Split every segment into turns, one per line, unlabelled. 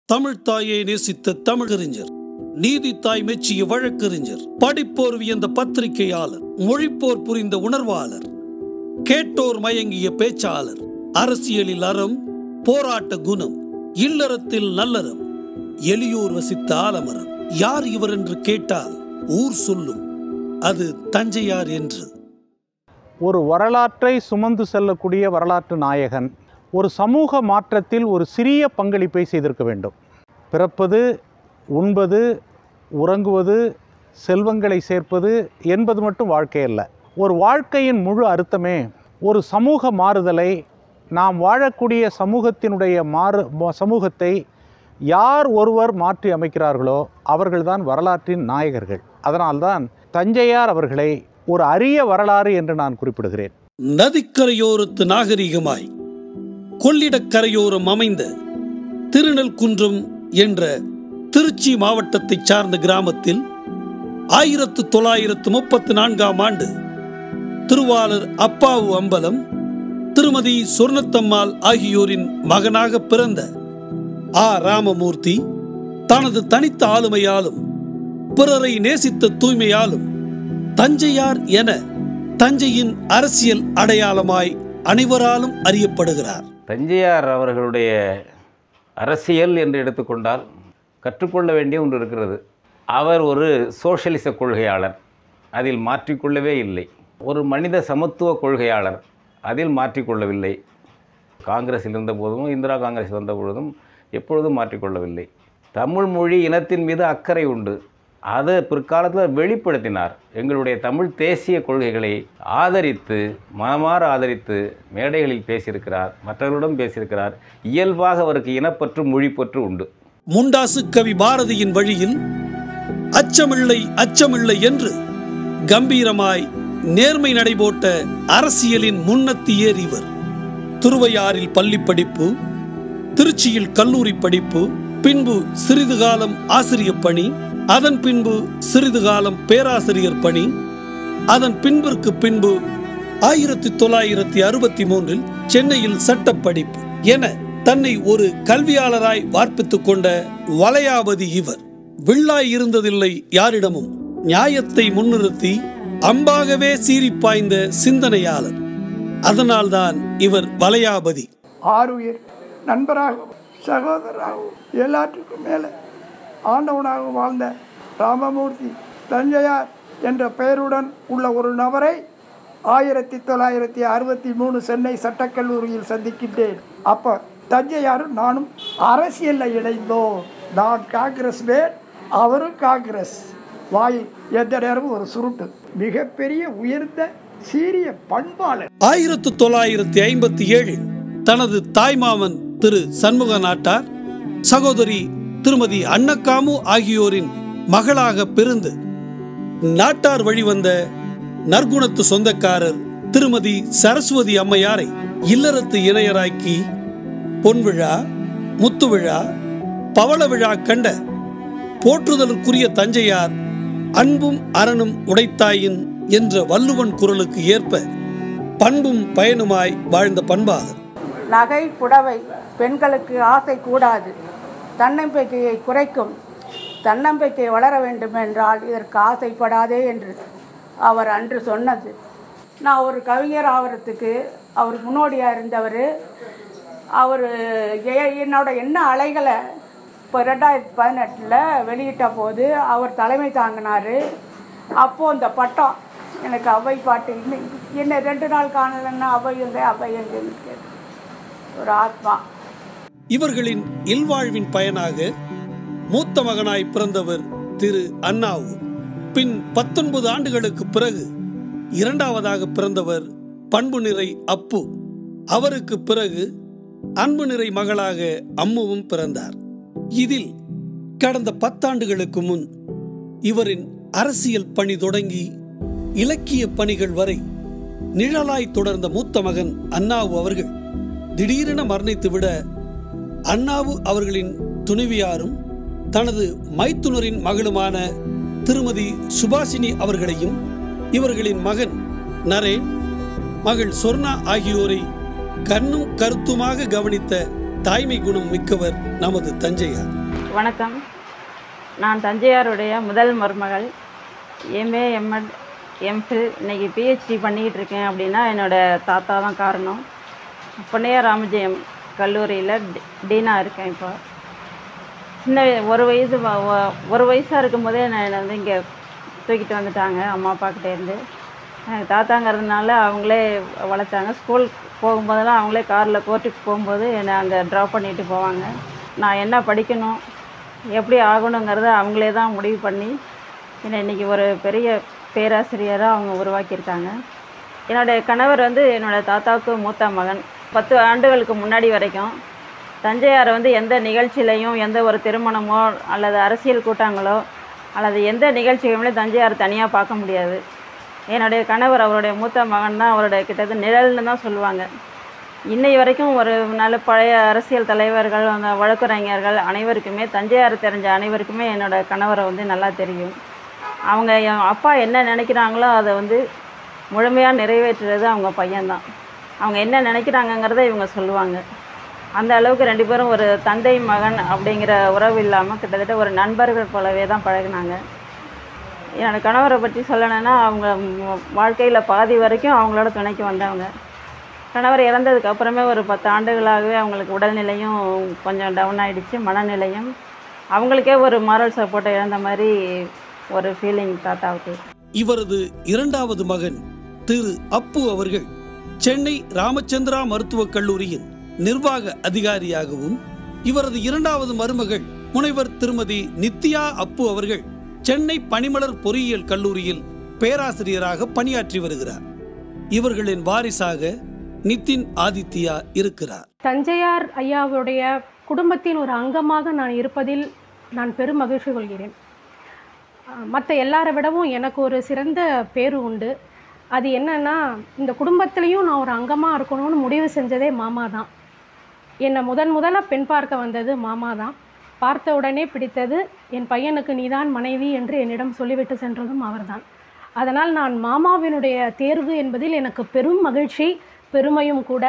தமிழ் தாயை நேசித்த தமிழறிஞர் நீதி தாய் மெச்சிய வழக்கறிஞர் படிப்போர் வியந்த பத்திரிகையாளர் மொழிப்போர் புரிந்த உணர்வாளர் கேட்டோர் மயங்கிய பேச்சாளர் அரசியலில் அறம் போராட்ட குணம் இல்லறத்தில் நல்லறம் எளியோர் வசித்த ஆலமரம் யார் இவர் என்று கேட்டால் ஊர் சொல்லும் அது தஞ்சையார் என்று
ஒரு வரலாற்றை சுமந்து செல்லக்கூடிய வரலாற்று நாயகன் ஒரு சமூக மாற்றத்தில் ஒரு சிறிய பங்களிப்பை செய்திருக்க வேண்டும் பிறப்பது உண்பது உறங்குவது செல்வங்களை சேர்ப்பது என்பது மட்டும் வாழ்க்கை அல்ல ஒரு வாழ்க்கையின் முழு அர்த்தமே ஒரு சமூக மாறுதலை நாம் வாழக்கூடிய சமூகத்தினுடைய மாறு ம- சமூகத்தை யார் ஒருவர் மாற்றி அமைக்கிறார்களோ அவர்கள்தான் வரலாற்றின் நாயகர்கள் அதனால்தான் தஞ்சையார் அவர்களை ஒரு அரிய வரலாறு என்று நான் குறிப்பிடுகிறேன்
நதிக்கரையோரத்து நாகரிகமாய் கொள்ளிடக்கரையோரம் அமைந்த திருநெல்குன்றம் என்ற திருச்சி மாவட்டத்தைச் சார்ந்த கிராமத்தில் ஆயிரத்து தொள்ளாயிரத்து முப்பத்து நான்காம் ஆண்டு திருவாளர் அப்பாவு அம்பலம் திருமதி சொர்ணத்தம்மாள் ஆகியோரின் மகனாக பிறந்த ஆ ராமமூர்த்தி தனது தனித்த ஆளுமையாலும் பிறரை நேசித்த தூய்மையாலும் தஞ்சையார் என தஞ்சையின் அரசியல் அடையாளமாய் அனைவராலும் அறியப்படுகிறார்
தஞ்சையார் அவர்களுடைய அரசியல் என்று எடுத்துக்கொண்டால் கற்றுக்கொள்ள வேண்டிய ஒன்று இருக்கிறது அவர் ஒரு சோஷலிச கொள்கையாளர் அதில் மாற்றிக்கொள்ளவே இல்லை ஒரு மனித சமத்துவ கொள்கையாளர் அதில் மாற்றிக்கொள்ளவில்லை காங்கிரஸில் இருந்த போதும் இந்திரா காங்கிரஸ் வந்த பொழுதும் எப்பொழுதும் மாற்றிக்கொள்ளவில்லை தமிழ் மொழி இனத்தின் மீது அக்கறை உண்டு அதை பிற்காலத்தில் வெளிப்படுத்தினார் எங்களுடைய தமிழ் தேசிய கொள்கைகளை ஆதரித்து மனமாற ஆதரித்து மேடைகளில் பேசியிருக்கிறார் மற்றவர்களிடம் பேசியிருக்கிறார் இயல்பாக அவருக்கு இனப்பற்று மொழிப்பற்று உண்டு
முண்டாசு கவி பாரதியின் வழியில் அச்சமில்லை அச்சமில்லை என்று கம்பீரமாய் நேர்மை நடைபோட்ட அரசியலின் முன்னத்தியேர் இவர் திருவையாறில் பள்ளி படிப்பு திருச்சியில் கல்லூரி படிப்பு பின்பு சிறிது காலம் ஆசிரியப் பணி அதன் பின்பு சிறிது காலம் பேராசிரியர் பணி அதன் பின்பிற்கு பின்பு ஆயிரத்தி தொள்ளாயிரத்தி அறுபத்தி மூன்றில் சென்னையில் சட்டப் படிப்பு என தன்னை ஒரு கல்வியாளராய் வார்ப்பித்துக் கொண்ட வலையாபதி இவர் வில்லாய் இருந்ததில்லை யாரிடமும் நியாயத்தை முன்னிறுத்தி அம்பாகவே சீறிப் பாய்ந்த சிந்தனையாளர் அதனால்தான் இவர் வலையாபதி
ஆறுயிர் நண்பராகவும் சகோதரராகவும் எல்லாற்றுக்கும் மேலே ஆண்டவனாக வாழ்ந்த ராமமூர்த்தி தஞ்சையார் என்ற பெயருடன் உள்ள ஒரு நபரை ஆயிரத்தி தொள்ளாயிரத்தி அறுபத்தி மூணு சென்னை சட்டக்கல்லூரியில் சந்திக்கின்றேன் அப்போ தஞ்சையாரும் நானும் அரசியலில் இணைந்தோம் நான் காங்கிரஸ் மேன் அவரும் காங்கிரஸ் வாயில் எந்த நேரமும் ஒரு சுருட்டு மிகப்பெரிய உயர்ந்த சீரிய பண்பாளர்
ஆயிரத்து தொள்ளாயிரத்தி ஐம்பத்தி ஏழில் தனது தாய்மாமன் திரு சண்முக நாட்டார் சகோதரி திருமதி அன்னக்காமு ஆகியோரின் மகளாக பிறந்து நாட்டார் வழிவந்த நற்குணத்து சொந்தக்காரர் திருமதி சரஸ்வதி அம்மையாரை இல்லறத்து இணையராக்கி பொன்விழா முத்துவிழா பவள விழா கண்ட போற்றுதலுக்குரிய தஞ்சையார் அன்பும் அரணும் உடைத்தாயின் என்ற வள்ளுவன் குரலுக்கு ஏற்ப பண்பும் பயனுமாய் வாழ்ந்த பண்பாளர்
நகை புடவை பெண்களுக்கு ஆசை கூடாது தன்னம்பிக்கையை குறைக்கும் தன்னம்பிக்கை வளர வேண்டும் என்றால் இதற்கு ஆசைப்படாதே என்று அவர் அன்று சொன்னது நான் ஒரு கவிஞர் ஆகிறதுக்கு அவர் முன்னோடியாக இருந்தவர் அவர் எ- என்னோட என்ன அலைகளை இப்போ ரெண்டாயிரத்தி பதினெட்டில் வெளியிட்ட போது அவர் தலைமை தாங்கினார் அப்போது இந்த பட்டம் எனக்கு அவை பாட்டு இன்னும் என்ன ரெண்டு நாள் காணலைன்னா அவை எங்க அவை எங்கன்னு கேட்டு ஒரு ஆத்மா
இவர்களின் இல்வாழ்வின் பயனாக மூத்த மகனாய் பிறந்தவர் திரு அண்ணாவு பின் பத்தொன்பது ஆண்டுகளுக்கு பிறகு இரண்டாவதாக பிறந்தவர் பண்பு நிறை அப்பு அவருக்கு பிறகு அன்பு நிறை மகளாக அம்முவும் பிறந்தார் இதில் கடந்த பத்தாண்டுகளுக்கு முன் இவரின் அரசியல் பணி தொடங்கி இலக்கிய பணிகள் வரை நிழலாய் தொடர்ந்த மூத்த மகன் அண்ணாவு அவர்கள் திடீரென மரணித்துவிட அண்ணாவு அவர்களின் துணைவியாரும் தனது மைத்துனரின் மகளுமான திருமதி சுபாஷினி அவர்களையும் இவர்களின் மகன் நரேன் மகள் சொர்ணா ஆகியோரை கண்ணும் கருத்துமாக கவனித்த தாய்மை குணம் மிக்கவர் நமது தஞ்சையார்
வணக்கம் நான் தஞ்சையாருடைய முதல் மருமகள் எம்ஏ எம்எட் எம்ஃபில் இன்னைக்கு பிஹெச்டி பண்ணிக்கிட்டு இருக்கேன் அப்படின்னா என்னோடய தாத்தா தான் காரணம் பொன்னையா ராமஜெயம் கல்லூரியில் டி- டீனாக இருக்கேன் இப்போ சின்ன வய- ஒரு வயசு வ- வ- ஒரு வயசாக இருக்கும்போதே என்னை என்னை வந்து இங்கே தூக்கிட்டு வந்துட்டாங்க அம்மா அப்பாக்கிட்டேருந்து எனக்கு தாத்தாங்கிறதுனால அவங்களே வளர்த்தாங்க ஸ்கூல் போகும்போதெல்லாம் அவங்களே காரில் கோர்ட்டுக்கு போகும்போது என்னை அங்கே ட்ராப் பண்ணிட்டு போவாங்க நான் என்ன படிக்கணும் எப்படி ஆகணுங்கிறத அவங்களே தான் முடிவு பண்ணி என்னை இன்றைக்கி ஒரு பெரிய பேராசிரியராக அவங்க உருவாக்கியிருக்காங்க என்னுடைய கணவர் வந்து என்னோட தாத்தாவுக்கு மூத்த மகன் பத்து ஆண்டுகளுக்கு முன்னாடி வரைக்கும் தஞ்சையாரை வந்து எந்த நிகழ்ச்சியிலையும் எந்த ஒரு திருமணமோ அல்லது அரசியல் கூட்டங்களோ அல்லது எந்த நிகழ்ச்சிகளுமே தஞ்சையார் தனியாக பார்க்க முடியாது என்னுடைய கணவர் அவருடைய மூத்த மகன் தான் அவருடைய கிட்டத்தட்ட நிழல்னு தான் சொல்லுவாங்க இன்னை வரைக்கும் ஒரு நல்ல பழைய அரசியல் தலைவர்கள் அந்த வழக்கறிஞர்கள் அனைவருக்குமே தஞ்சையார் தெரிஞ்ச அனைவருக்குமே என்னோட கணவரை வந்து நல்லா தெரியும் அவங்க என் அப்பா என்ன நினைக்கிறாங்களோ அதை வந்து முழுமையாக நிறைவேற்றுறது அவங்க பையன்தான் அவங்க என்ன நினைக்கிறாங்கங்கிறத இவங்க சொல்லுவாங்க அந்த அளவுக்கு ரெண்டு பேரும் ஒரு தந்தை மகன் அப்படிங்கிற உறவு இல்லாமல் கிட்டத்தட்ட ஒரு நண்பர்கள் போலவே தான் பழகுனாங்க என்னோட கணவரை பற்றி சொல்லணும்னா அவங்க வாழ்க்கையில் பாதி வரைக்கும் அவங்களோட துணைக்கு வந்தவங்க கணவர் இறந்ததுக்கு அப்புறமே ஒரு பத்து ஆண்டுகளாகவே அவங்களுக்கு உடல்நிலையும் கொஞ்சம் டவுன் ஆயிடுச்சு மனநிலையும் அவங்களுக்கே ஒரு மாரல் சப்போர்ட்டை இழந்த மாதிரி ஒரு ஃபீலிங் தாத்தாவுக்கு
இவரது இரண்டாவது மகன் திரு அப்பு அவர்கள் சென்னை ராமச்சந்திரா மருத்துவக் கல்லூரியின் நிர்வாக அதிகாரியாகவும் இவரது இரண்டாவது மருமகள் முனைவர் திருமதி நித்யா அப்பு அவர்கள் சென்னை பனிமலர் பொறியியல் கல்லூரியில் பேராசிரியராக பணியாற்றி வருகிறார் இவர்களின் வாரிசாக நிதின் ஆதித்யா இருக்கிறார்
தஞ்சையார் ஐயாவுடைய குடும்பத்தின் ஒரு அங்கமாக நான் இருப்பதில் நான் பெரும் மகிழ்ச்சி கொள்கிறேன் மற்ற எல்லாரை விடவும் எனக்கு ஒரு சிறந்த பேரு உண்டு அது என்னன்னா இந்த குடும்பத்திலையும் நான் ஒரு அங்கமாக இருக்கணும்னு முடிவு செஞ்சதே மாமா தான் என்னை முதன் முதலாக பெண் பார்க்க வந்தது மாமா தான் பார்த்த உடனே பிடித்தது என் பையனுக்கு நீதான் மனைவி என்று என்னிடம் சொல்லிவிட்டு சென்றதும் அவர்தான் அதனால் நான் மாமாவினுடைய தேர்வு என்பதில் எனக்கு பெரும் மகிழ்ச்சி பெருமையும் கூட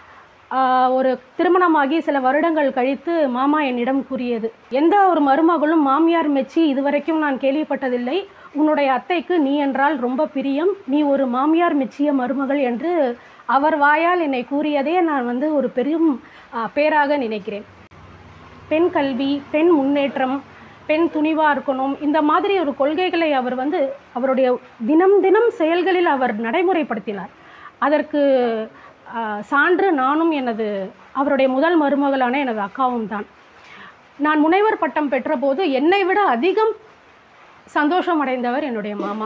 ஆஹ் ஒரு திருமணமாகி சில வருடங்கள் கழித்து மாமா என்னிடம் கூறியது எந்த ஒரு மருமகளும் மாமியார் மெச்சி இதுவரைக்கும் நான் கேள்விப்பட்டதில்லை உன்னுடைய அத்தைக்கு நீ என்றால் ரொம்ப பிரியம் நீ ஒரு மாமியார் மெச்சிய மருமகள் என்று அவர் வாயால் என்னை கூறியதே நான் வந்து ஒரு பெரும் ஆஹ், பேராக நினைக்கிறேன் பெண் கல்வி பெண் முன்னேற்றம் பெண் துணிவாக இருக்கணும் இந்த மாதிரி ஒரு கொள்கைகளை அவர் வந்து அவருடைய தினம் தினம் செயல்களில் அவர் நடைமுறைப்படுத்தினார் அதற்கு ஆஹ், சான்று நானும் எனது அவருடைய முதல் மருமகளான எனது அக்காவும் தான் நான் முனைவர் பட்டம் பெற்றபோது என்னை விட அதிகம் சந்தோஷம் அடைந்தவர் என்னுடைய மாமா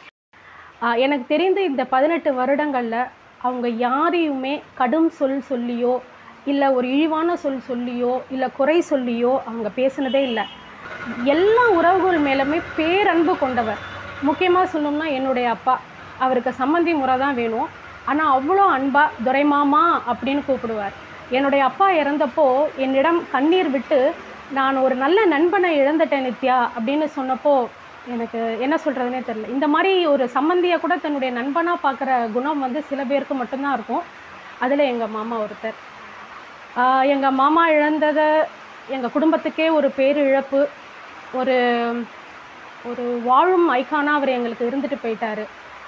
ஆஹ், எனக்கு தெரிந்து இந்த பதினெட்டு வருடங்களில் அவங்க யாரையுமே கடும் சொல் சொல்லியோ இல்லை ஒரு இழிவான சொல் சொல்லியோ இல்லை குறை சொல்லியோ அவங்க பேசினதே இல்லை எல்லா உறவுகள் மேலுமே பேரன்பு கொண்டவர் முக்கியமாக சொல்லணும்னா என்னுடைய அப்பா அவருக்கு சம்மந்தி முறை தான் வேணும் ஆனால் அவ்வளோ அன்பா துரைமாமா அப்படின்னு கூப்பிடுவார் என்னுடைய அப்பா இறந்தப்போ என்னிடம் கண்ணீர் விட்டு நான் ஒரு நல்ல நண்பனை இழந்துட்டேன் நித்யா அப்படின்னு சொன்னப்போ எனக்கு என்ன சொல்கிறதுனே தெரியல இந்த மாதிரி ஒரு சம்மந்தியை கூட தன்னுடைய நண்பனாக பார்க்குற குணம் வந்து சில பேருக்கு மட்டும்தான் இருக்கும் அதில் எங்கள் மாமா ஒருத்தர் எங்கள் மாமா இழந்ததை எங்கள் குடும்பத்துக்கே ஒரு பேரிழப்பு ஒரு ஒரு வாழும் ஐக்கானாக அவர் எங்களுக்கு இருந்துட்டு போயிட்டாரு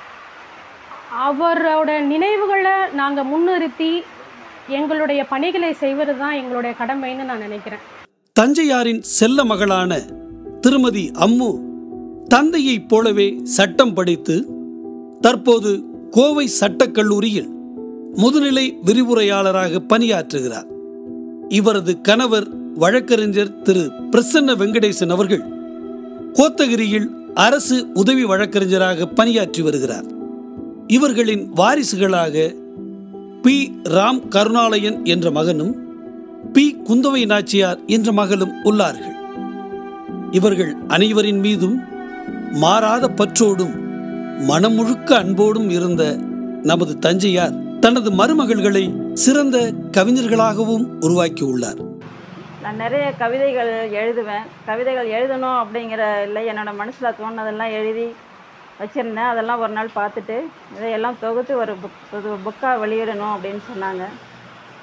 அவரோட நினைவுகளை நாங்கள் முன்னிறுத்தி எங்களுடைய பணிகளை செய்வது தான் எங்களுடைய கடமைன்னு நான் நினைக்கிறேன்
தஞ்சையாரின் செல்ல மகளான திருமதி அம்மு தந்தையைப் போலவே சட்டம் படித்து தற்போது கோவை சட்டக் கல்லூரியில் முதுநிலை விரிவுரையாளராக பணியாற்றுகிறார் இவரது கணவர் வழக்கறிஞர் திரு பிரசன்ன வெங்கடேசன் அவர்கள் கோத்தகிரியில் அரசு உதவி வழக்கறிஞராக பணியாற்றி வருகிறார் இவர்களின் வாரிசுகளாக பி ராம் கருணாலயன் என்ற மகனும் பி குந்தவை நாச்சியார் என்ற மகளும் உள்ளார்கள் இவர்கள் அனைவரின் மீதும் மாறாத பற்றோடும் மனம் முழுக்க அன்போடும் இருந்த நமது தஞ்சையார் தனது மருமகள்களை சிறந்த கவிஞர்களாகவும் உருவாக்கியுள்ளார்
நான் நிறைய கவிதைகள் எழுதுவேன் கவிதைகள் எழுதணும் அப்படிங்கிற இல்லை என்னோட மனசில் தோணுனதெல்லாம் எழுதி வச்சுருந்தேன் அதெல்லாம் ஒரு நாள் பார்த்துட்டு இதையெல்லாம் தொகுத்து ஒரு புக் ஒரு புக்காக வெளியிடணும் அப்படின்னு சொன்னாங்க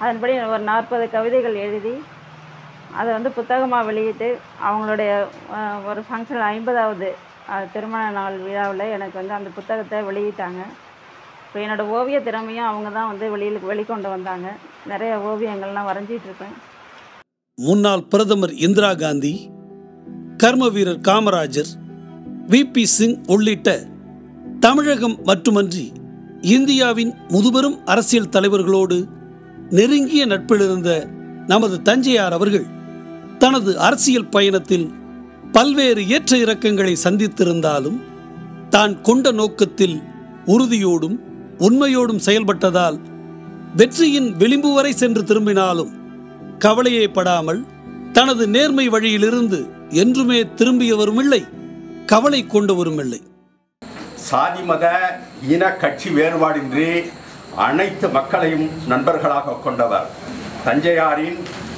அதன்படி ஒரு நாற்பது கவிதைகள் எழுதி அதை வந்து புத்தகமாக வெளியிட்டு அவங்களுடைய அஹ், ஒரு ஃபங்க்ஷன் ஐம்பதாவது திருமண நாள் விழாவில் எனக்கு வந்து அந்த புத்தகத்தை வெளியிட்டாங்க இப்போ என்னோடய ஓவிய திறமையும் அவங்க தான் வந்து வெளியில் வெளிக்கொண்டு வந்தாங்க நிறைய ஓவியங்கள்லாம் வரைஞ்சிட்டு இருப்பேன்
முன்னாள் பிரதமர் இந்திரா காந்தி கர்ம வீரர் காமராஜர் விபி சிங் உள்ளிட்ட தமிழகம் மட்டுமன்றி இந்தியாவின் முதுபெரும் அரசியல் தலைவர்களோடு நெருங்கிய நட்பிலிருந்த நமது தஞ்சையார் அவர்கள் தனது அரசியல் பயணத்தில் பல்வேறு ஏற்ற இறக்கங்களை சந்தித்திருந்தாலும் தான் கொண்ட நோக்கத்தில் உறுதியோடும் உண்மையோடும் செயல்பட்டதால் வெற்றியின் விளிம்பு வரை சென்று திரும்பினாலும் கவலையே படாமல் தனது நேர்மை வழியிலிருந்து என்றுமே திரும்பியவரும் இல்லை கவலை கொண்டவரும் இல்லை
சாதி மத இன கட்சி வேறுபாடின்றி அனைத்து மக்களையும் நண்பர்களாக கொண்டவர் தஞ்சையாரின்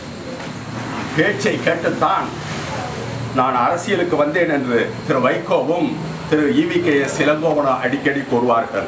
பேச்சை கேட்டுத்தான் நான் அரசியலுக்கு வந்தேன் என்று திரு வைகோவும் திரு இவி கே எஸ் இளங்கோவனும் அடிக்கடி கூறுவார்கள்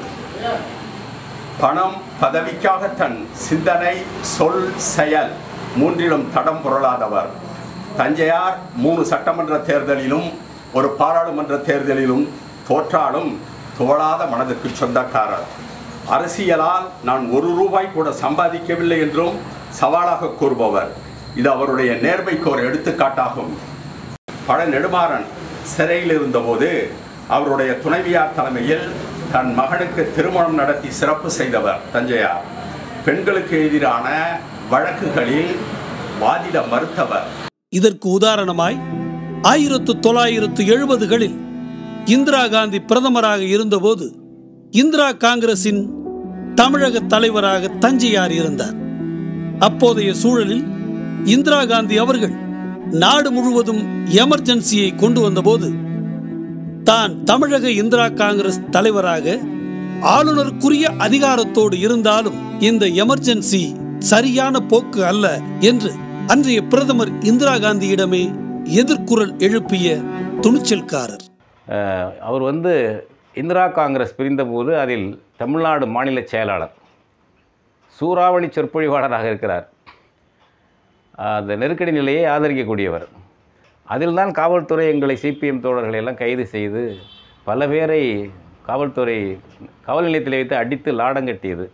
பணம் பதவிக்காக தன் சிந்தனை சொல் செயல் மூன்றிலும் தடம் புரளாதவர் தஞ்சையார் மூணு சட்டமன்ற தேர்தலிலும் ஒரு பாராளுமன்ற தேர்தலிலும் தோற்றாலும் தோழாத மனதுக்கு சொந்தக்காரர் அரசியலால் நான் ஒரு ரூபாய் கூட சம்பாதிக்கவில்லை என்றும் சவாலாக கூறுபவர் இது அவருடைய நேர்மைக்கு ஒரு எடுத்துக்காட்டாகும் பழ நெடுமாறன் சிறையில் இருந்தபோது அவருடைய துணைவியார் தலைமையில் தன் மகனுக்கு திருமணம் நடத்தி சிறப்பு செய்தவர் தஞ்சையார் பெண்களுக்கு எதிரான வழக்குகளில் வாதிட மறுத்தவர்
இதற்கு உதாரணமாய் ஆயிரத்து தொள்ளாயிரத்து எழுபதுகளில் இந்திரா காந்தி பிரதமராக இருந்தபோது இந்திரா காங்கிரசின் தமிழக தலைவராக தஞ்சையார் இருந்தார் அப்போதைய சூழலில் இந்திரா காந்தி அவர்கள் நாடு முழுவதும் எமர்ஜென்சியை கொண்டு வந்தபோது தான் தமிழக இந்திரா காங்கிரஸ் தலைவராக ஆளுநருக்குரிய அதிகாரத்தோடு இருந்தாலும் இந்த எமர்ஜென்சி சரியான போக்கு அல்ல என்று அன்றைய பிரதமர் இந்திரா காந்தியிடமே எதிர்குரல் எழுப்பிய துணிச்சல்காரர்
அஹ், அவர் வந்து இந்திரா காங்கிரஸ் பிரிந்தபோது அதில் தமிழ்நாடு மாநில செயலாளர் சூறாவளி சொற்பொழிவாளராக இருக்கிறார் அந்த நெருக்கடி நிலையை ஆதரிக்கக்கூடியவர் அதில் தான் காவல்துறை எங்களை சிபிஎம் தோழர்களை எல்லாம் கைது செய்து பல பேரை காவல்துறை காவல் நிலையத்தில் வைத்து அடித்து லாடங்கட்டியது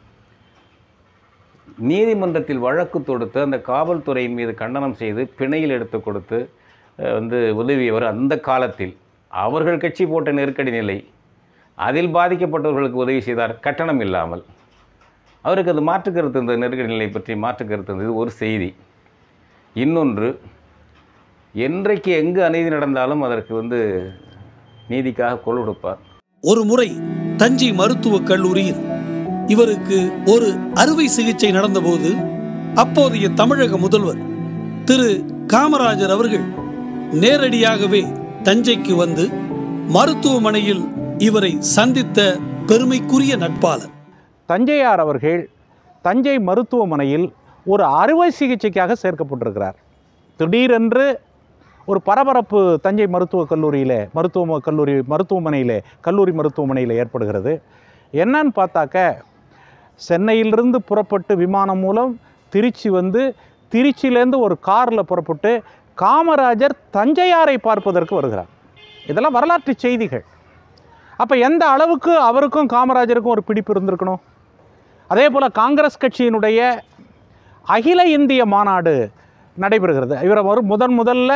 நீதிமன்றத்தில் வழக்கு தொடுத்து அந்த காவல்துறையின் மீது கண்டனம் செய்து பிணையில் எடுத்து கொடுத்து அஹ், வந்து உதவியவர் அந்த காலத்தில் அவர்கள் கட்சி போட்ட நெருக்கடி நிலை அதில் பாதிக்கப்பட்டவர்களுக்கு உதவி செய்தார் கட்டணம் இல்லாமல் அவருக்கு அது மாற்று கருத்து இருந்தது நெருக்கடி நிலை பற்றி மாற்று கருத்து இருந்தது ஒரு செய்தி இன்னொன்று என்றைக்கு எங்கு அநீதி நடந்தாலும் அதற்கு வந்து நீதிக்காக குரல் கொடுப்பார்
ஒரு முறை தஞ்சை மருத்துவக் கல்லூரியில் இவருக்கு ஒரு அறுவை சிகிச்சை நடந்தபோது அப்போதைய தமிழக முதல்வர் திரு காமராஜர் அவர்கள் நேரடியாகவே தஞ்சைக்கு வந்து மருத்துவமனையில் இவரை சந்தித்த பெருமைக்குரிய நட்பாளர்
தஞ்சையார் அவர்கள் தஞ்சை மருத்துவமனையில் ஒரு அறுவை சிகிச்சைக்காக சேர்க்கப்பட்டிருக்கிறார் திடீரென்று ஒரு பரபரப்பு தஞ்சை மருத்துவக் கல்லூரியில் மருத்துவ கல்லூரி மருத்துவமனையில் கல்லூரி மருத்துவமனையில் ஏற்படுகிறது என்னன்னு பார்த்தாக்க சென்னையிலிருந்து புறப்பட்டு விமானம் மூலம் திருச்சி வந்து திருச்சியிலேருந்து ஒரு காரில் புறப்பட்டு காமராஜர் தஞ்சையாரை பார்ப்பதற்கு வருகிறார் இதெல்லாம் வரலாற்று செய்திகள் அப்போ எந்த அளவுக்கு அவருக்கும் காமராஜருக்கும் ஒரு பிடிப்பு இருந்திருக்கணும் அதே போல் காங்கிரஸ் கட்சியினுடைய அகில இந்திய மாநாடு நடைபெறுகிறது இவரை ஒரு முதன் முதல்ல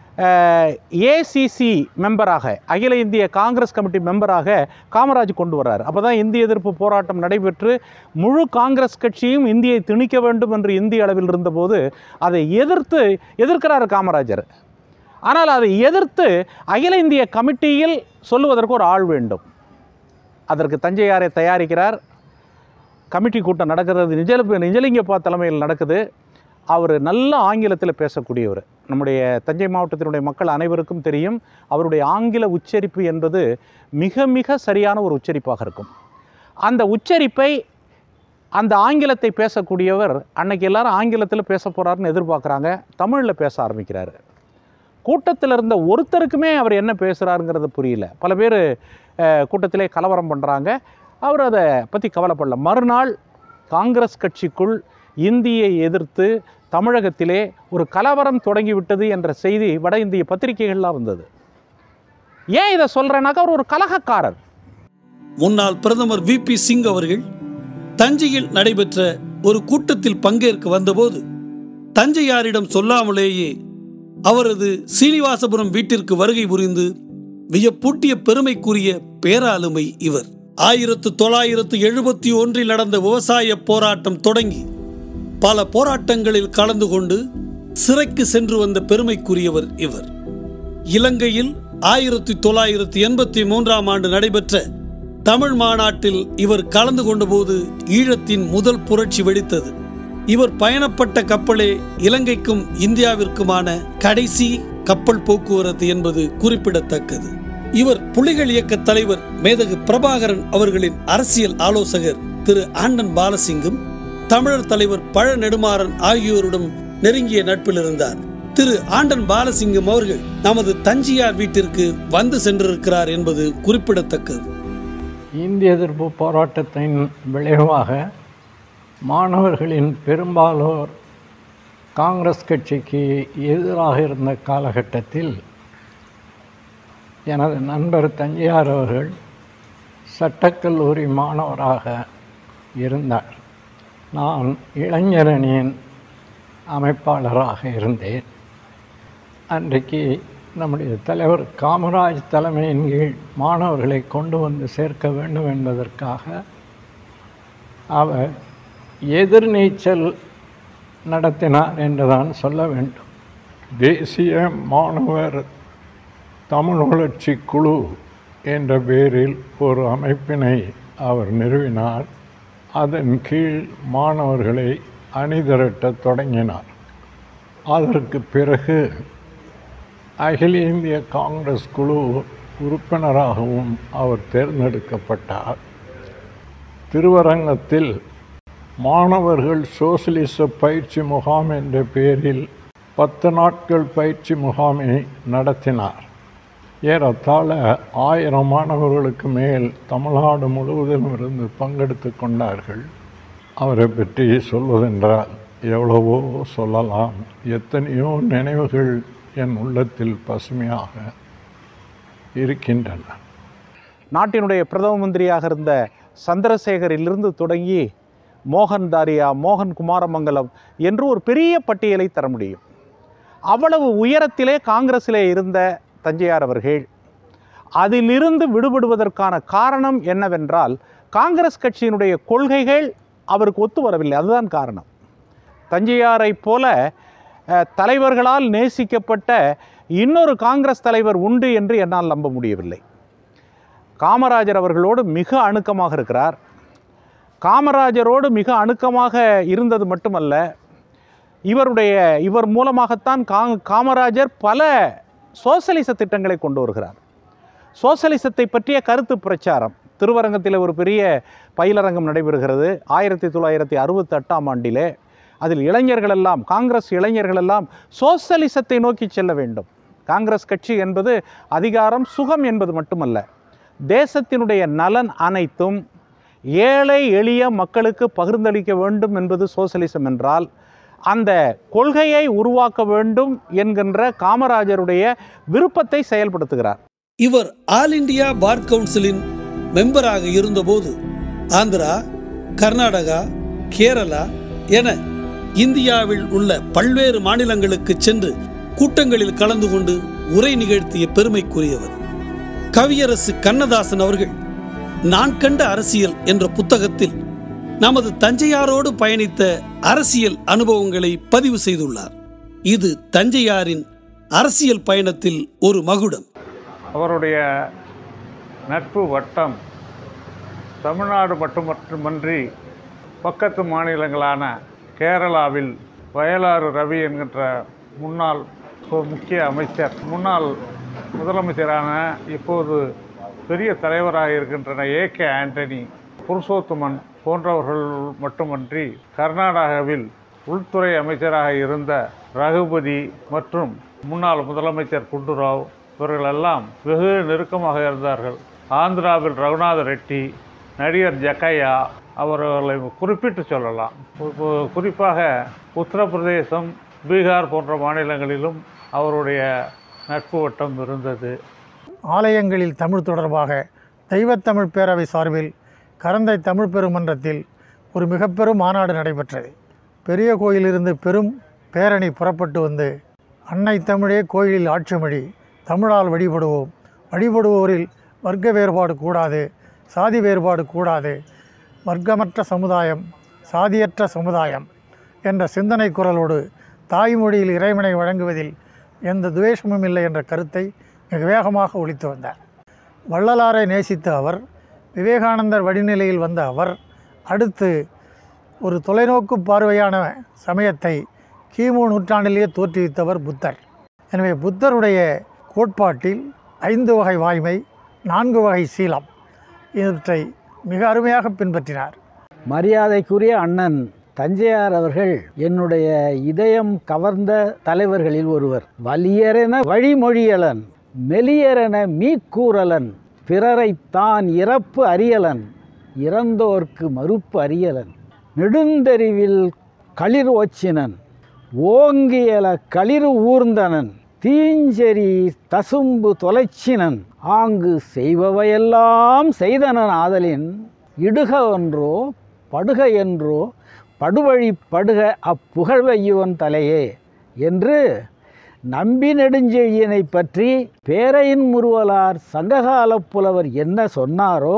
ஏசிசி மெம்பராக அகில இந்திய காங்கிரஸ் கமிட்டி மெம்பராக காமராஜ் கொண்டு வர்றார் அப்போ தான் இந்திய எதிர்ப்பு போராட்டம் நடைபெற்று முழு காங்கிரஸ் கட்சியும் இந்தியை திணிக்க வேண்டும் என்று இந்திய அளவில் இருந்தபோது அதை எதிர்த்து எதிர்க்கிறார் காமராஜர் ஆனால் அதை எதிர்த்து அகில இந்திய கமிட்டியில் சொல்லுவதற்கு ஒரு ஆள் வேண்டும் அதற்கு தஞ்சையாரை தயாரிக்கிறார் கமிட்டி கூட்டம் நடக்கிறது நிஜல நிஜலிங்கப்பா தலைமையில் நடக்குது அவர் நல்ல ஆங்கிலத்தில் பேசக்கூடியவர் நம்முடைய தஞ்சை மாவட்டத்தினுடைய மக்கள் அனைவருக்கும் தெரியும் அவருடைய ஆங்கில உச்சரிப்பு என்பது மிக மிக சரியான ஒரு உச்சரிப்பாக இருக்கும் அந்த உச்சரிப்பை அந்த ஆங்கிலத்தை பேசக்கூடியவர் அன்னைக்கு எல்லாரும் ஆங்கிலத்தில் பேச போகிறாருன்னு எதிர்பார்க்குறாங்க தமிழில் பேச ஆரம்பிக்கிறாரு கூட்டத்தில் இருந்த ஒருத்தருக்குமே அவர் என்ன பேசுகிறாருங்கிறது புரியல பல பேர் கூட்டத்திலே கலவரம் பண்ணுறாங்க அவர் அதை பற்றி கவலைப்படல மறுநாள் காங்கிரஸ் கட்சிக்குள் இந்தியை எதிர்த்து தமிழகத்திலே ஒரு கலவரம் தொடங்கிவிட்டது என்ற செய்தி வட இந்திய பத்திரிகைகள்லாம் வந்தது ஏன் இதை சொல்கிறேன்னாக்கா அவர் ஒரு கலகக்காரர்
முன்னாள் பிரதமர் வி பி சிங் அவர்கள் தஞ்சையில் நடைபெற்ற ஒரு கூட்டத்தில் பங்கேற்க வந்தபோது தஞ்சையாரிடம் சொல்லாமலேயே அவரது சீனிவாசபுரம் வீட்டிற்கு வருகை புரிந்து வியப்பூட்டிய பெருமைக்குரிய பேராளுமை இவர் ஆயிரத்து தொள்ளாயிரத்து எழுபத்தி ஒன்றில் நடந்த விவசாய போராட்டம் தொடங்கி பல போராட்டங்களில் கலந்து கொண்டு சிறைக்கு சென்று வந்த பெருமைக்குரியவர் இவர் இலங்கையில் ஆயிரத்தி தொள்ளாயிரத்தி எண்பத்தி மூன்றாம் ஆண்டு நடைபெற்ற தமிழ் மாநாட்டில் இவர் கலந்து கொண்டபோது ஈழத்தின் முதல் புரட்சி வெடித்தது இவர் பயணப்பட்ட கப்பலே இலங்கைக்கும் இந்தியாவிற்குமான கடைசி கப்பல் போக்குவரத்து என்பது குறிப்பிடத்தக்கது இவர் புலிகள் இயக்க தலைவர் மேதகு பிரபாகரன் அவர்களின் அரசியல் ஆலோசகர் திரு ஆண்டன் பாலசிங்கும் தமிழர் தலைவர் பழ நெடுமாறன் ஆகியோருடன் நெருங்கிய நட்பில் இருந்தார் திரு ஆண்டன் பாலசிங்கம் அவர்கள் நமது தஞ்சியார் வீட்டிற்கு வந்து சென்றிருக்கிறார் என்பது குறிப்பிடத்தக்கது
இந்திய எதிர்ப்பு போராட்டத்தின் விளைவாக மாணவர்களின் பெரும்பாலோர் காங்கிரஸ் கட்சிக்கு எதிராக இருந்த காலகட்டத்தில் எனது நண்பர் தஞ்சையார் அவர்கள் சட்டக்கல்லூரி மாணவராக இருந்தார் நான் இளைஞரணியின் அமைப்பாளராக இருந்தேன் அன்றைக்கு நம்முடைய தலைவர் காமராஜ் தலைமையின் கீழ் மாணவர்களை கொண்டு வந்து சேர்க்க வேண்டும் என்பதற்காக அவர் எதிர்நீச்சல் நடத்தினார் என்றுதான் சொல்ல வேண்டும்
தேசிய மாணவர் தமிழ் வளர்ச்சி குழு என்ற பெயரில் ஒரு அமைப்பினை அவர் நிறுவினார் அதன் கீழ் மாணவர்களை அணிதிரட்டத் தொடங்கினார் அதற்கு பிறகு அகில இந்திய காங்கிரஸ் குழு உறுப்பினராகவும் அவர் தேர்ந்தெடுக்கப்பட்டார் திருவரங்கத்தில் மாணவர்கள் சோசலிச பயிற்சி முகாம் என்ற பெயரில் பத்து நாட்கள் பயிற்சி முகாமை நடத்தினார் ஏறத்தாழ ஆயிரம் மாணவர்களுக்கு மேல் தமிழ்நாடு முழுவதும் இருந்து பங்கெடுத்து கொண்டார்கள் அவரை பற்றி சொல்வதென்றால் எவ்வளவோ சொல்லலாம் எத்தனையோ நினைவுகள் என் உள்ளத்தில் பசுமையாக இருக்கின்றன
நாட்டினுடைய பிரதம மந்திரியாக இருந்த சந்திரசேகரிலிருந்து தொடங்கி மோகன் தாரியா மோகன் குமாரமங்கலம் என்று ஒரு பெரிய பட்டியலை தர முடியும் அவ்வளவு உயரத்திலே காங்கிரஸிலே இருந்த தஞ்சையார் அவர்கள் அதிலிருந்து விடுபடுவதற்கான காரணம் என்னவென்றால் காங்கிரஸ் கட்சியினுடைய கொள்கைகள் அவருக்கு ஒத்து வரவில்லை அதுதான் காரணம் தஞ்சையாரை போல அஹ், தலைவர்களால் நேசிக்கப்பட்ட இன்னொரு காங்கிரஸ் தலைவர் உண்டு என்று என்னால் நம்ப முடியவில்லை காமராஜர் அவர்களோடு மிக அணுக்கமாக இருக்கிறார் காமராஜரோடு மிக அணுக்கமாக இருந்தது மட்டுமல்ல இவருடைய இவர் மூலமாகத்தான் கா காமராஜர் பல சோசலிச திட்டங்களை கொண்டு வருகிறார் சோசலிசத்தை பற்றிய கருத்து பிரச்சாரம் திருவரங்கத்தில் ஒரு பெரிய பயிலரங்கம் நடைபெறுகிறது ஆயிரத்தி தொள்ளாயிரத்தி அறுபத்தெட்டாம் ஆண்டிலே அதில் இளைஞர்களெல்லாம் காங்கிரஸ் இளைஞர்களெல்லாம் சோசலிசத்தை நோக்கி செல்ல வேண்டும் காங்கிரஸ் கட்சி என்பது அதிகாரம் சுகம் என்பது மட்டுமல்ல தேசத்தினுடைய நலன் அனைத்தும் ஏழை எளிய மக்களுக்கு பகிர்ந்தளிக்க வேண்டும் என்பது சோசலிசம் என்றால் அந்த கொள்கையை உருவாக்க வேண்டும் என்கின்ற காமராஜருடைய விருப்பத்தை செயல்படுத்துகிறார்
இவர் ஆல் இந்தியா பார் கவுன்சிலின் மெம்பராக இருந்தபோது ஆந்திரா கர்நாடகா கேரளா என இந்தியாவில் உள்ள பல்வேறு மாநிலங்களுக்கு சென்று கூட்டங்களில் கலந்து கொண்டு உரை நிகழ்த்திய பெருமைக்குரியவர் கவியரசு கண்ணதாசன் அவர்கள் நான் கண்ட அரசியல் என்ற புத்தகத்தில் நமது தஞ்சையாரோடு பயணித்த அரசியல் அனுபவங்களை பதிவு செய்துள்ளார் இது தஞ்சையாரின் அரசியல் பயணத்தில் ஒரு மகுடம்
அவருடைய நட்பு வட்டம் தமிழ்நாடு மட்டும் மட்டுமன்றி பக்கத்து மாநிலங்களான கேரளாவில் வயலாறு ரவி என்கின்ற முன்னாள் ஒரு முக்கிய அமைச்சர் முன்னாள் முதலமைச்சரான இப்போது பெரிய தலைவராக இருக்கின்றன ஏ கே ஆண்டனி புருஷோத்தமன் போன்றவர்கள் மட்டுமன்றி கர்நாடகாவில் உள்துறை அமைச்சராக இருந்த ரகுபதி மற்றும் முன்னாள் முதலமைச்சர் குண்டுராவ் இவர்களெல்லாம் வெகு நெருக்கமாக இருந்தார்கள் ஆந்திராவில் ரகுநாத ரெட்டி நடிகர் ஜக்கையா அவர்களை குறிப்பிட்டு சொல்லலாம் கு- குறிப்பாக உத்தரப்பிரதேசம் பீகார் போன்ற மாநிலங்களிலும் அவருடைய நட்பு வட்டம் இருந்தது
ஆலயங்களில் தமிழ் தொடர்பாக தெய்வத்தமிழ் பேரவை சார்பில் கரந்தை தமிழ் பெருமன்றத்தில் ஒரு மிகப்பெரும் மாநாடு நடைபெற்றது பெரிய கோயிலிருந்து பெரும் பேரணி புறப்பட்டு வந்து அன்னை தமிழே கோயிலில் ஆட்சிமொழி தமிழால் வழிபடுவோம் வழிபடுவோரில் வர்க்க வேறுபாடு கூடாது சாதி வேறுபாடு கூடாது வர்க்கமற்ற சமுதாயம் சாதியற்ற சமுதாயம் என்ற சிந்தனை குரலோடு தாய்மொழியில் இறைவனை வழங்குவதில் எந்த துவேஷமும் இல்லை என்ற கருத்தை மிக வேகமாக ஒழித்து வந்தார் வள்ளலாரை நேசித்த அவர் விவேகானந்தர் வடிநிலையில் வந்த அவர் அடுத்து ஒரு தொலைநோக்கு பார்வையான சமயத்தை கிமு நூற்றாண்டிலேயே தோற்றுவித்தவர் புத்தர் எனவே புத்தருடைய கோட்பாட்டில் ஐந்து வகை வாய்மை நான்கு வகை சீலம் இவற்றை மிக அருமையாக பின்பற்றினார்
மரியாதைக்குரிய அண்ணன் தஞ்சையார் அவர்கள் என்னுடைய இதயம் கவர்ந்த தலைவர்களில் ஒருவர் வலியரென வழிமொழியலன் மெலியரென மீக்கூறலன் பிறரை தான் இறப்பு அறியலன் இறந்தோர்க்கு மறுப்பு அறியலன் நெடுந்தெரிவில் களிர் ஒச்சினன் ஓங்கியல களிறு ஊர்ந்தனன் தீஞ்செறி தசும்பு தொலைச்சினன் ஆங்கு செய்பவையெல்லாம் செய்தனன் ஆதலின் இடுக ஒன்றோ படுக என்றோ படுவழி படுக அப்புகழ்வையுவன் தலையே என்று நம்பி நெடுஞ்செழியனை பற்றி பேரையின் முறுவலார் சங்ககாலப் புலவர் என்ன சொன்னாரோ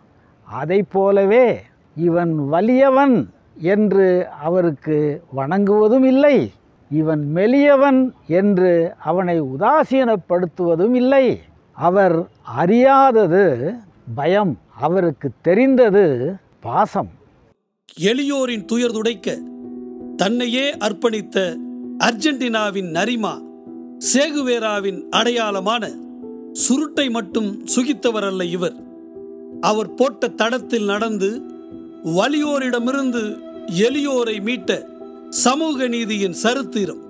அதைப் போலவே இவன் வலியவன் என்று அவருக்கு வணங்குவதும் இல்லை இவன் மெலியவன் என்று அவனை உதாசீனப்படுத்துவதும் இல்லை அவர் அறியாதது பயம் அவருக்கு தெரிந்தது பாசம்
எளியோரின் துயர் துடைக்க தன்னையே அர்ப்பணித்த அர்ஜென்டினாவின் நரிமா சேகுவேராவின் அடையாளமான சுருட்டை மட்டும் சுகித்தவர் அல்ல இவர் அவர் போட்ட தடத்தில் நடந்து வலியோரிடமிருந்து எளியோரை மீட்ட சமூக நீதியின் சரித்திரம்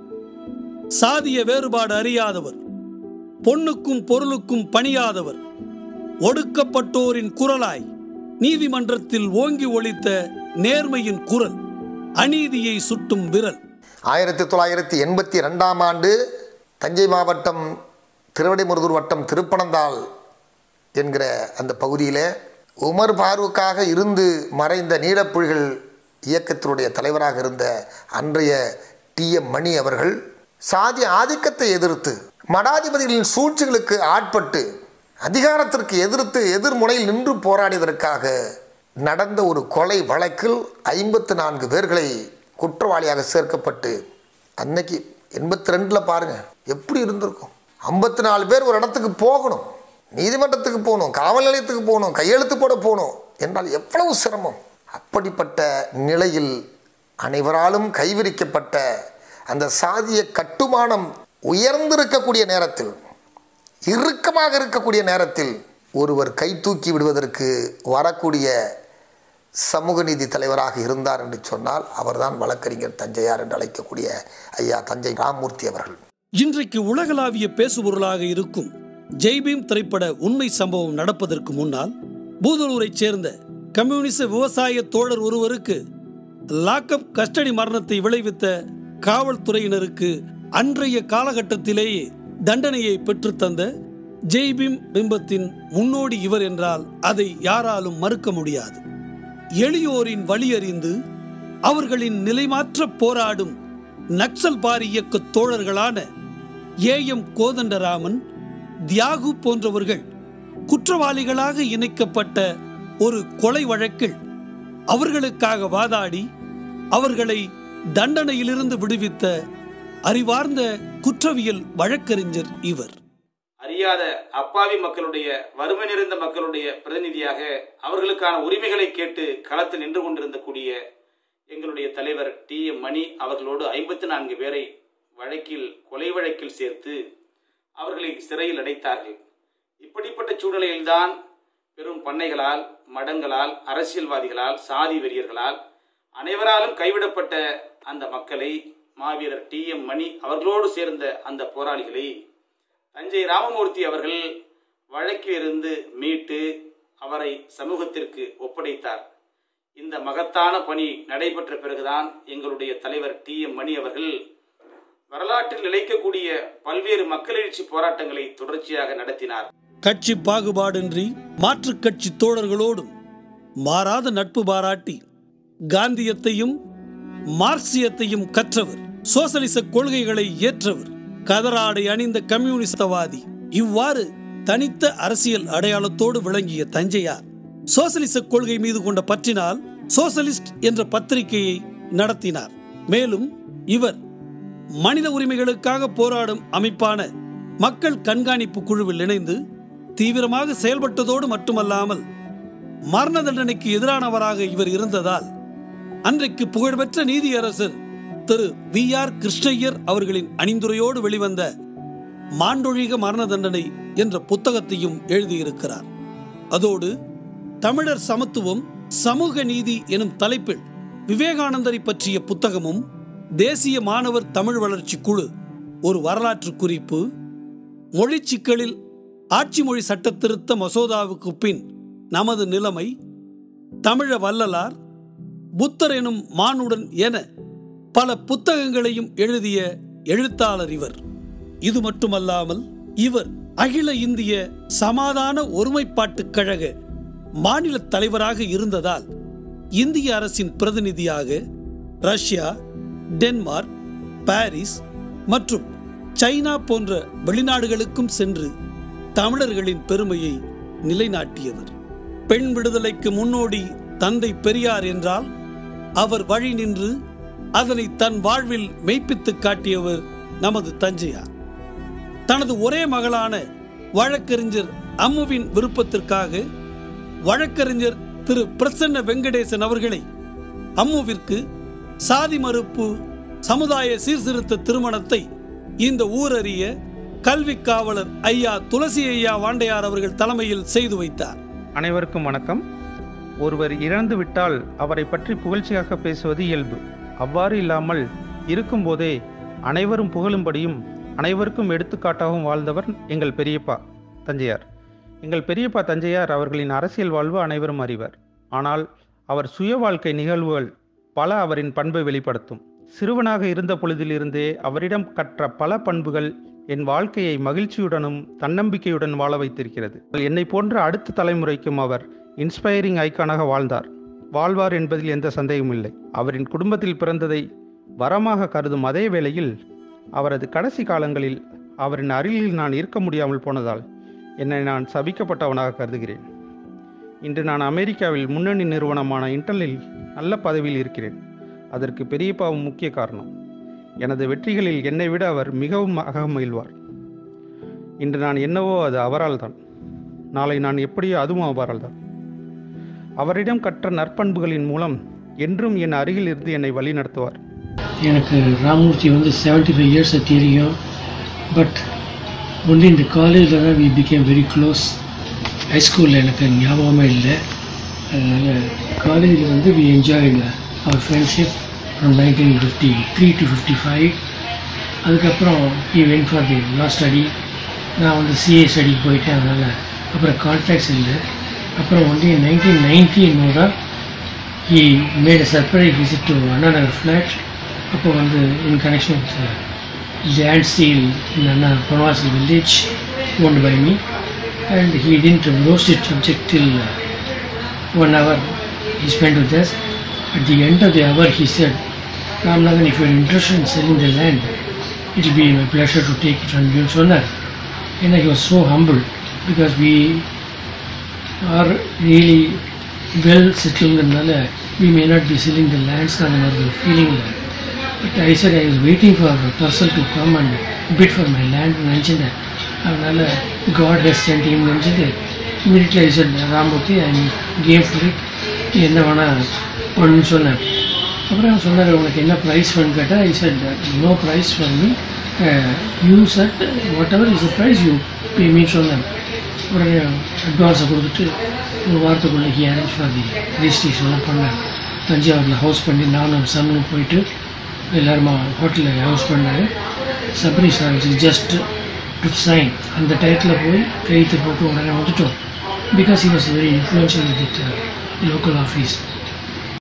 சாதிய வேறுபாடு அறியாதவர் பொன்னுக்கும் பொருளுக்கும் பணியாதவர் ஒடுக்கப்பட்டோரின் குரலாய் நீதிமன்றத்தில் ஓங்கி ஒலித்த நேர்மையின் குரல் அநீதியை சுட்டும் விரல்
ஆயிரத்தி தொள்ளாயிரத்தி எண்பத்தி ரெண்டாம் ஆண்டு தஞ்சை மாவட்டம் திருவடைமுருதூர் வட்டம் திருப்பனந்தாள் என்கிற அந்த பகுதியில் உமர் ஃபாரூக்காக இருந்து மறைந்த நீலப்புலிகள் இயக்கத்தினுடைய தலைவராக இருந்த அன்றைய டி எம் மணி அவர்கள் சாதி ஆதிக்கத்தை எதிர்த்து மடாதிபதிகளின் சூழ்ச்சிகளுக்கு ஆட்பட்டு அதிகாரத்திற்கு எதிர்த்து எதிர்முனையில் நின்று போராடியதற்காக நடந்த ஒரு கொலை வழக்கில் ஐம்பத்து நான்கு பேர்களை குற்றவாளியாக சேர்க்கப்பட்டு அன்னைக்கு எண்பத்தி ரெண்டில் பாருங்கள் எப்படி இருந்திருக்கும் ஐம்பத்தி நாலு பேர் ஒரு இடத்துக்கு போகணும் நீதிமன்றத்துக்கு போகணும் காவல் நிலையத்துக்கு போகணும் கையெழுத்து போட போகணும் என்றால் எவ்வளவு சிரமம் அப்படிப்பட்ட நிலையில் அனைவராலும் கைவிரிக்கப்பட்ட அந்த சாதிய கட்டுமானம் உயர்ந்திருக்கக்கூடிய நேரத்தில் இறுக்கமாக இருக்கக்கூடிய நேரத்தில் ஒருவர் கை தூக்கி விடுவதற்கு வரக்கூடிய சமூக நீதி தலைவராக இருந்தார் என்று சொன்னால் அவர்தான் வழக்கறிஞர் தஞ்சையார் என்று அழைக்கக்கூடிய ஐயா தஞ்சை ராமூர்த்தி அவர்கள்
இன்றைக்கு உலகளாவிய பேசுபொருளாக இருக்கும் ஜெய்பீம் திரைப்பட உண்மை சம்பவம் நடப்பதற்கு முன்னால் பூதலூரைச் சேர்ந்த கம்யூனிச விவசாய தோழர் ஒருவருக்கு லாக்அப் கஸ்டடி மரணத்தை விளைவித்த காவல்துறையினருக்கு அன்றைய காலகட்டத்திலேயே தண்டனையை பெற்றுத்தந்த ஜெய்பீம் பிம்பத்தின் முன்னோடி இவர் என்றால் அதை யாராலும் மறுக்க முடியாது எளியோரின் வழியறிந்து அவர்களின் நிலைமாற்ற போராடும் நக்சல் பாரி இயக்க தோழர்களான ஏ எம் கோதண்டராமன் தியாகு போன்றவர்கள் குற்றவாளிகளாக இணைக்கப்பட்ட ஒரு கொலை வழக்கில் அவர்களுக்காக வாதாடி அவர்களை தண்டனையிலிருந்து விடுவித்த அறிவார்ந்த குற்றவியல் வழக்கறிஞர் இவர்
அறியாத அப்பாவி மக்களுடைய வறுமை நிறைந்த மக்களுடைய பிரதிநிதியாக அவர்களுக்கான உரிமைகளை கேட்டு களத்தில் நின்று கொண்டிருந்த கூடிய எங்களுடைய தலைவர் டி எம் மணி அவர்களோடு ஐம்பத்தி நான்கு பேரை வழக்கில் கொலை வழக்கில் சேர்த்து அவர்களை சிறையில் அடைத்தார்கள் இப்படிப்பட்ட சூழ்நிலையில்தான் பெரும் பண்ணைகளால் மடங்களால் அரசியல்வாதிகளால் சாதி வெறியர்களால் அனைவராலும் கைவிடப்பட்ட அந்த மக்களை மாவீரர் டி எம் மணி அவர்களோடு சேர்ந்த அந்த போராளிகளை தஞ்சை ராமமூர்த்தி அவர்கள் வழக்கிலிருந்து மீட்டு அவரை சமூகத்திற்கு ஒப்படைத்தார் இந்த மகத்தான பணி நடைபெற்ற பிறகுதான் எங்களுடைய தலைவர் டி எம் மணி அவர்கள் வரலாற்றில் நிலைக்கக்கூடிய பல்வேறு மக்கள் எழுச்சி போராட்டங்களை தொடர்ச்சியாக நடத்தினார்
கட்சி பாகுபாடின்றி மாற்றுக் கட்சி தோழர்களோடும் மாறாத நட்பு பாராட்டி காந்தியத்தையும் மார்க்சியத்தையும் கற்றவர் சோசலிச கொள்கைகளை ஏற்றவர் கதராடை அணிந்த கம்யூனிஸ்டவாதி இவ்வாறு தனித்த அரசியல் அடையாளத்தோடு விளங்கிய தஞ்சையார் சோசலிச கொள்கை மீது கொண்ட பற்றினால் சோசலிஸ்ட் என்ற பத்திரிகையை நடத்தினார் மேலும் இவர் மனித உரிமைகளுக்காக போராடும் அமைப்பான மக்கள் கண்காணிப்பு குழுவில் இணைந்து தீவிரமாக செயல்பட்டதோடு மட்டுமல்லாமல் மரண தண்டனைக்கு எதிரானவராக இவர் இருந்ததால் அன்றைக்கு புகழ்பெற்ற நீதியரசர் திரு வி ஆர் கிருஷ்ணய்யர் அவர்களின் அணிந்துரையோடு வெளிவந்த மாண்டொழிக மரண தண்டனை என்ற புத்தகத்தையும் எழுதியிருக்கிறார் அதோடு தமிழர் சமத்துவம் சமூக நீதி எனும் தலைப்பில் விவேகானந்தரை பற்றிய புத்தகமும் தேசிய மாணவர் தமிழ் வளர்ச்சி குழு ஒரு வரலாற்று குறிப்பு மொழி சிக்கலில் ஆட்சி மொழி சட்ட திருத்த மசோதாவுக்கு பின் நமது நிலைமை தமிழ வள்ளலார் புத்தர் எனும் மானுடன் என பல புத்தகங்களையும் எழுதிய எழுத்தாளர் இவர் இது மட்டுமல்லாமல் இவர் அகில இந்திய சமாதான ஒருமைப்பாட்டுக் கழக மாநில தலைவராக இருந்ததால் இந்திய அரசின் பிரதிநிதியாக ரஷ்யா டென்மார்க் பாரிஸ் மற்றும் சைனா போன்ற வெளிநாடுகளுக்கும் சென்று தமிழர்களின் பெருமையை நிலைநாட்டியவர் பெண் விடுதலைக்கு முன்னோடி தந்தை பெரியார் என்றால் அவர் வழி நின்று அதனை தன் வாழ்வில் மெய்ப்பித்து காட்டியவர் நமது தஞ்சையார் தனது ஒரே மகளான வழக்கறிஞர் அம்முவின் விருப்பத்திற்காக வழக்கறிஞர் திரு பிரசன்ன வெங்கடேசன் அவர்களை அம்முவிற்கு சாதி மறுப்பு சமுதாய சீர்திருத்த திருமணத்தை இந்த ஊரறிய கல்வி காவலர் ஐயா துளசி ஐயா வாண்டையார் அவர்கள் தலைமையில் செய்து வைத்தார்
அனைவருக்கும் வணக்கம் ஒருவர் இறந்து விட்டால் அவரை பற்றி புகழ்ச்சியாக பேசுவது இயல்பு அவ்வாறு இல்லாமல் இருக்கும்போதே அனைவரும் புகழும்படியும் அனைவருக்கும் எடுத்துக்காட்டாகவும் வாழ்ந்தவர் எங்கள் பெரியப்பா தஞ்சையார் எங்கள் பெரியப்பா தஞ்சையார் அவர்களின் அரசியல் வாழ்வு அனைவரும் அறிவர் ஆனால் அவர் சுய வாழ்க்கை நிகழ்வுகள் பல அவரின் பண்பை வெளிப்படுத்தும் சிறுவனாக இருந்த பொழுதிலிருந்தே அவரிடம் கற்ற பல பண்புகள் என் வாழ்க்கையை மகிழ்ச்சியுடனும் தன்னம்பிக்கையுடன் வாழ வைத்திருக்கிறது என்னை போன்ற அடுத்த தலைமுறைக்கும் அவர் இன்ஸ்பைரிங் ஐக்கானாக வாழ்ந்தார் வாழ்வார் என்பதில் எந்த சந்தேகமும் இல்லை அவரின் குடும்பத்தில் பிறந்ததை வரமாக கருதும் அதே வேளையில் அவரது கடைசி காலங்களில் அவரின் அருகில் நான் இருக்க முடியாமல் போனதால் என்னை நான் சபிக்கப்பட்டவனாக கருதுகிறேன் இன்று நான் அமெரிக்காவில் முன்னணி நிறுவனமான இன்டலில் நல்ல பதவியில் இருக்கிறேன் அதற்கு பெரியப்பாவும் முக்கிய காரணம் எனது வெற்றிகளில் என்னை விட அவர் மிகவும் அகமகிழ்வார் இன்று நான் என்னவோ அது அவரால் தான் நாளை நான் எப்படியோ அதுவும் அவரால் தான் அவரிடம் கற்ற நற்பண்புகளின் மூலம் என்றும் என் அருகில் இருந்து என்னை வழி நடத்துவார்
எனக்கு ராமூர்த்தி வந்து செவன்ட்டி ஃபைவ் இயர்ஸ் தெரியும் பட் ஒன்லி இந்த காலேஜில் தான் வி பிகேம் வெரி க்ளோஸ் ஹைஸ்கூலில் எனக்கு ஞாபகமே இல்லை அதனால் காலேஜில் வந்து வி என்ஜாய் அவர் friendship from nineteen fifty three to fifty five அதுக்கப்புறம் he went for the law study நான் வந்து சிஏ ஸ்டடிக்கு போயிட்டேன் அதனால் அப்புறம் கான்டாக்ட்ஸ் இல்லை அப்புறம் ஒன்லி நைன்டீன் நைன்டி என்னோட தான் he made a surprise visit to Anna flat அப்போ வந்து in connection with land sale in Anna Banavasi village owned by me and he didn't roast it subject till one hour he spent with us. At the end of the hour, he said, Ramnagan, if you're interested in selling the land, it will be my pleasure to take it from you. Sonar. And he was so humble because we are really well settled in Nala. We may not be selling the lands, another feeling that. But I said I was waiting for a person to come and bid for my land and mention that. அதனால் God has sent him நினச்சிட்டு immediately I said Ramurthy I came for it நீ என்ன வேணால் பண்ணுன்னு சொன்னேன் அப்புறம் அவர் சொன்னார் உனக்கு என்ன ப்ரைஸ் வேணும் கேட்டால் I said no price for me you said whatever is price you pay me சொன்னேன் உடனே அட்வான்ஸை கொடுத்துட்டு ஒரு வாரத்துக்குள்ளே ஹி அரேஞ்ச் ஃபார் தி ரிஜிஸ்ட்ரேஷன்லாம் பண்ணேன் தஞ்சாவூரில் ஹவுஸ் பண்ணி நானும் சன்னும் போயிட்டு எல்லாருமா ஹோட்டலில் ஹவுஸ் பண்ணாரு Sabri sir just to sign அந்த டயத்தில் போய் கையெழுத்து போட்டு உடனே வந்துட்டோம் because he was very influential with local office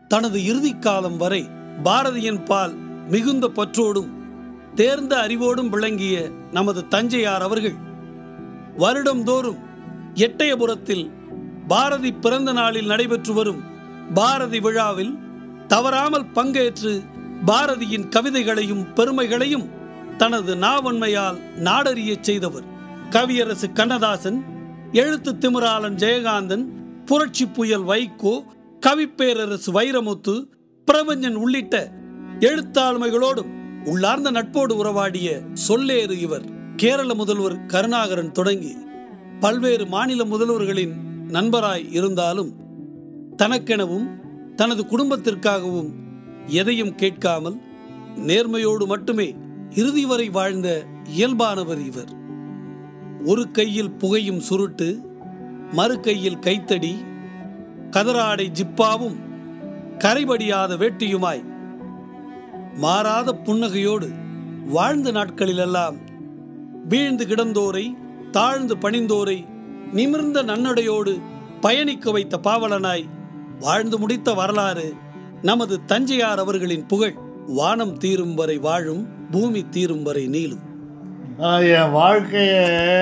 தனது இறுதிக் காலம் வரை பாரதியின் பால் மிகுந்த பற்றோடும் தேர்ந்த அறிவோடும் விளங்கிய நமது தஞ்சையார் அவர்கள் வருடந்தோறும் எட்டயபுரத்தில் பாரதி பிறந்த நாளில் நடைபெற்று வரும் பாரதி விழாவில் தவறாமல் பங்கேற்று பாரதியின் கவிதைகளையும் பெருமைகளையும் தனது நாவன்மையால் நாடறியச் செய்தவர் கவியரசு கண்ணதாசன் எழுத்து திமிராளன் ஜெயகாந்தன் புரட்சி புயல் வைகோ கவிப்பேரரசு வைரமுத்து பிரபஞ்சன் உள்ளிட்ட எழுத்தாளுமைகளோடும் உள்ளார்ந்த நட்போடு உறவாடிய சொல்லேறு இவர் கேரள முதல்வர் கருணாகரன் தொடங்கி பல்வேறு மாநில முதல்வர்களின் நண்பராய் இருந்தாலும் தனக்கெனவும் தனது குடும்பத்திற்காகவும் எதையும் கேட்காமல் நேர்மையோடு மட்டுமே இறுதி வரை வாழ்ந்த இயல்பானவர் இவர் ஒரு கையில் புகையும் சுருட்டு மறு கையில் கைத்தடி கதராடை ஜிப்பாவும் கரைபடியாத வேட்டியுமாய் மாறாத புன்னகையோடு வாழ்ந்த நாட்களிலெல்லாம் வீழ்ந்து கிடந்தோரை தாழ்ந்து பணிந்தோரை நிமிர்ந்த நன்னடையோடு பயணிக்க வைத்த பாவலனாய் வாழ்ந்து முடித்த வரலாறு நமது தஞ்சையார் அவர்களின் புகழ் வானம் தீரும் வரை வாழும் பூமி தீரும் வரை நீளும்
நான் என் வாழ்க்கையை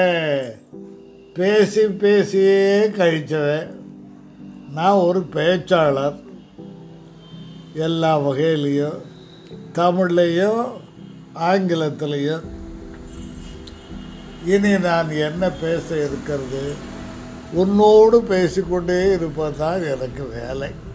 பேசி பேசியே கழிச்சவன் நான் ஒரு பேச்சாளர் எல்லா வகையிலையும் தமிழ்லையும் ஆங்கிலத்திலையும் இனி நான் என்ன பேச இருக்கிறது உன்னோடு பேசிக்கொண்டே இருப்பது தான் எனக்கு வேலை